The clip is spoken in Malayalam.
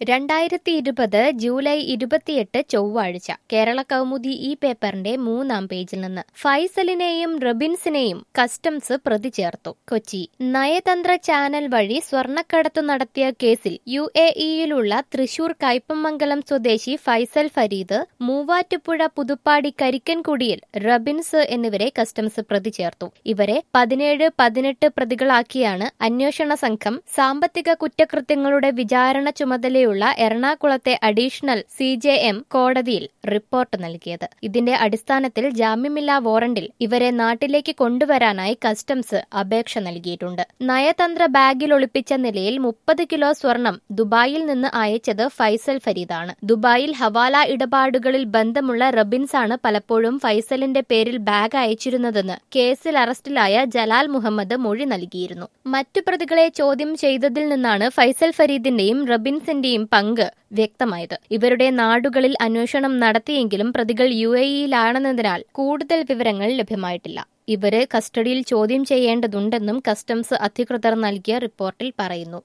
രണ്ടായിരത്തി ഇരുപത് ജൂലൈ ഇരുപത്തിയെട്ട് ചൊവ്വാഴ്ച കേരള കൗമുദി ഈ പേപ്പറിന്റെ മൂന്നാം പേജിൽ നിന്ന് ഫൈസലിനെയും റബിൻസിനെയും കസ്റ്റംസ് പ്രതി ചേർത്തു കൊച്ചി നയതന്ത്ര ചാനൽ വഴി സ്വർണ്ണക്കടത്തു നടത്തിയ കേസിൽ യു എ ഇയിലുള്ള തൃശൂർ കയ്പമംഗലം സ്വദേശി ഫൈസൽ ഫരീദ് മൂവാറ്റുപുഴ പുതുപ്പാടി കരിക്കൻകുടിയിൽ റബിൻസ് എന്നിവരെ കസ്റ്റംസ് പ്രതി ചേർത്തു ഇവരെ പതിനേഴ് പതിനെട്ട് പ്രതികളാക്കിയാണ് അന്വേഷണ സംഘം സാമ്പത്തിക കുറ്റകൃത്യങ്ങളുടെ വിചാരണ ചുമതലയുള്ള എറണാകുളത്തെ അഡീഷണൽ സി ജെ എം കോടതിയിൽ റിപ്പോർട്ട് നൽകിയത് ഇതിന്റെ അടിസ്ഥാനത്തിൽ ജാമ്യമില്ലാ വാറണ്ടിൽ ഇവരെ നാട്ടിലേക്ക് കൊണ്ടുവരാനായി കസ്റ്റംസ് അപേക്ഷ നൽകിയിട്ടുണ്ട് നയതന്ത്ര ബാഗിൽ ഒളിപ്പിച്ച നിലയിൽ മുപ്പത് കിലോ സ്വർണം ദുബായിൽ നിന്ന് അയച്ചത് ഫൈസൽ ഫരീദാണ് ദുബായിൽ ഹവാല ഇടപാടുകളിൽ ബന്ധമുള്ള റബിൻസാണ് പലപ്പോഴും ഫൈസലിന്റെ പേരിൽ ബാഗ് അയച്ചിരുന്നതെന്ന് കേസിൽ അറസ്റ്റിലായ ജലാൽ മുഹമ്മദ് മൊഴി നൽകിയിരുന്നു മറ്റു പ്രതികളെ ചോദ്യം ചെയ്തതിൽ നിന്നാണ് ഫൈസൽ ഫരീദിന്റെയും റബിൻസിന്റെയും പങ്ക് വ്യക്തമായത് ഇവരുടെ നാടുകളിൽ അന്വേഷണം നടത്തിയെങ്കിലും പ്രതികൾ യു എ ഇയിലാണെന്നതിനാൽ കൂടുതൽ വിവരങ്ങൾ ലഭ്യമായിട്ടില്ല ഇവരെ കസ്റ്റഡിയിൽ ചോദ്യം ചെയ്യേണ്ടതുണ്ടെന്നും കസ്റ്റംസ് അധികൃതർ നൽകിയ റിപ്പോർട്ടിൽ പറയുന്നു